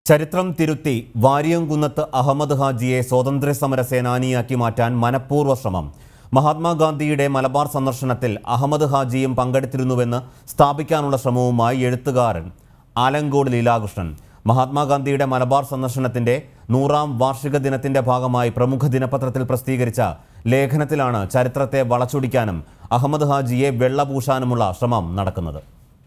ചരിത്രം തിരുത്തി വാരിയംകുന്നത്ത് അഹമ്മദ് ഹാജിയെ സ്വാതന്ത്ര്യ സമര സേനാനിയാക്കി മാറ്റാൻ മനഃപൂർവ്വ ശ്രമം മഹാത്മാഗാന്ധിയുടെ മലബാർ സന്ദർശനത്തിൽ അഹമ്മദ് ഹാജിയും പങ്കെടുത്തിരുന്നുവെന്ന് സ്ഥാപിക്കാനുള്ള ശ്രമവുമായി എഴുത്തുകാരൻ ആലങ്കോട് ലീലാകൃഷ്ണൻ മഹാത്മാഗാന്ധിയുടെ മലബാർ സന്ദർശനത്തിന്റെ നൂറാം വാർഷിക ദിനത്തിന്റെ ഭാഗമായി പ്രമുഖ ദിനപത്രത്തിൽ പ്രസിദ്ധീകരിച്ച ലേഖനത്തിലാണ് ചരിത്രത്തെ വളച്ചൊടിക്കാനും അഹമ്മദ് ഹാജിയെ വെള്ളപൂശാനുമുള്ള ശ്രമം നടക്കുന്നത്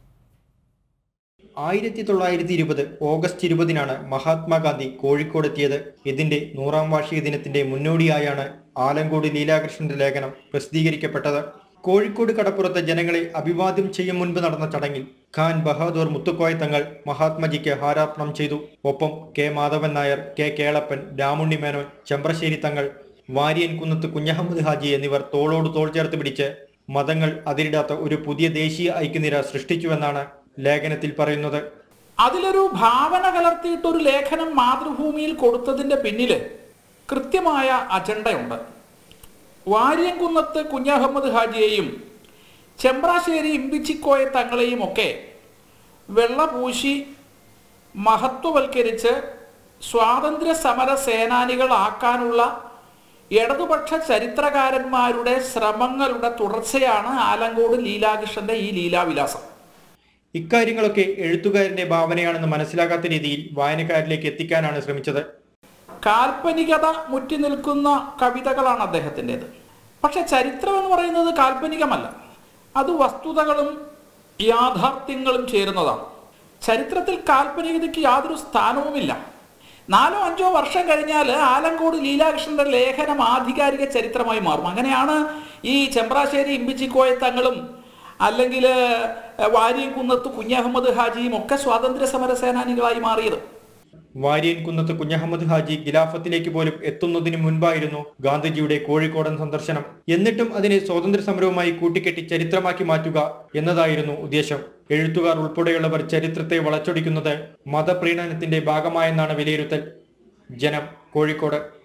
ആയിരത്തി തൊള്ളായിരത്തി ഇരുപത് ഓഗസ്റ്റ് ഇരുപതിനാണ് മഹാത്മാഗാന്ധി കോഴിക്കോടെത്തിയത് ഇതിന്റെ നൂറാം വാർഷിക ദിനത്തിന്റെ മുന്നോടിയായാണ് ആലങ്കോട് ലീലാകൃഷ്ണന്റെ ലേഖനം പ്രസിദ്ധീകരിക്കപ്പെട്ടത് കോഴിക്കോട് കടപ്പുറത്ത് ജനങ്ങളെ അഭിവാദ്യം ചെയ്യും മുൻപ് നടന്ന ചടങ്ങിൽ ഖാൻ ബഹാദൂർ മുത്തുക്കോയ തങ്ങൾ മഹാത്മജിക്ക് ഹാരാർപ്പണം ചെയ്തു ഒപ്പം കെ മാധവൻ നായർ കെ കേളപ്പൻ രാമുണ്ണി മേനോൻ ചെമ്പ്രശ്ശേരി തങ്ങൾ വാരിയൻ കുന്നത്ത് കുഞ്ഞഹമ്മദ് ഹാജി എന്നിവർ തോളോട് തോൾ ചേർത്ത് പിടിച്ച് മതങ്ങൾ അതിരിടാത്ത ഒരു പുതിയ ദേശീയ ഐക്യനിര സൃഷ്ടിച്ചുവെന്നാണ് ലേഖനത്തിൽ പറയുന്നത് അതിലൊരു ഭാവന കലർത്തിയിട്ട് ഒരു ലേഖനം മാതൃഭൂമിയിൽ കൊടുത്തതിൻ്റെ പിന്നിൽ കൃത്യമായ അജണ്ടയുണ്ട് വാര്യംകുന്നത്ത് കുഞ്ഞഹമ്മദ് ഹാജിയെയും ചെമ്പ്രാശ്ശേരി ഇമ്പിച്ചിക്കോയ തങ്ങളെയും ഒക്കെ വെള്ളപൂശി മഹത്വവൽക്കരിച്ച് സ്വാതന്ത്ര്യ സമര സേനാനികളാക്കാനുള്ള ഇടതുപക്ഷ ചരിത്രകാരന്മാരുടെ ശ്രമങ്ങളുടെ തുടർച്ചയാണ് ആലങ്കോട് ലീലാകൃഷ്ണന്റെ ഈ ലീലാവിലാസം ഇക്കാര്യങ്ങളൊക്കെ എഴുത്തുകാരന്റെ ഭാവനയാണെന്ന് മനസ്സിലാകാത്ത രീതിയിൽ വായനക്കാരിലേക്ക് എത്തിക്കാനാണ് ശ്രമിച്ചത് കാൽപ്പനികത മുറ്റി നിൽക്കുന്ന കവിതകളാണ് അദ്ദേഹത്തിൻ്റെത് പക്ഷെ ചരിത്രം എന്ന് പറയുന്നത് കാൽപ്പനികമല്ല അത് വസ്തുതകളും യാഥാർത്ഥ്യങ്ങളും ചേരുന്നതാണ് ചരിത്രത്തിൽ കാൽപ്പനികതയ്ക്ക് യാതൊരു സ്ഥാനവുമില്ല നാലോ അഞ്ചോ വർഷം കഴിഞ്ഞാൽ ആലങ്കോട് ലീലാകൃഷ്ണന്റെ ലേഖനം ആധികാരിക ചരിത്രമായി മാറും അങ്ങനെയാണ് ഈ ചെമ്പ്രാശ്ശേരി ഇമ്പിച്ചിക്കോയ തങ്ങളും അല്ലെങ്കിൽ വാരിയംകുന്നത്ത് കുഞ്ഞഹമ്മദ് ഹാജിയും ഒക്കെ സ്വാതന്ത്ര്യ സമര സേനാനികളായി മാറിയത് വാര്യൻ കുന്നത്ത് കുഞ്ഞഹമ്മദ് ഹാജി ഖിലാഫത്തിലേക്ക് പോലും എത്തുന്നതിന് മുൻപായിരുന്നു ഗാന്ധിജിയുടെ കോഴിക്കോടൻ സന്ദർശനം എന്നിട്ടും അതിനെ സ്വാതന്ത്ര്യ സമരവുമായി കൂട്ടിക്കെട്ടി ചരിത്രമാക്കി മാറ്റുക എന്നതായിരുന്നു ഉദ്ദേശം എഴുത്തുകാർ ഉൾപ്പെടെയുള്ളവർ ചരിത്രത്തെ വളച്ചൊടിക്കുന്നത് മതപ്രീണനത്തിന്റെ ഭാഗമായെന്നാണ് വിലയിരുത്തൽ ജനം കോഴിക്കോട്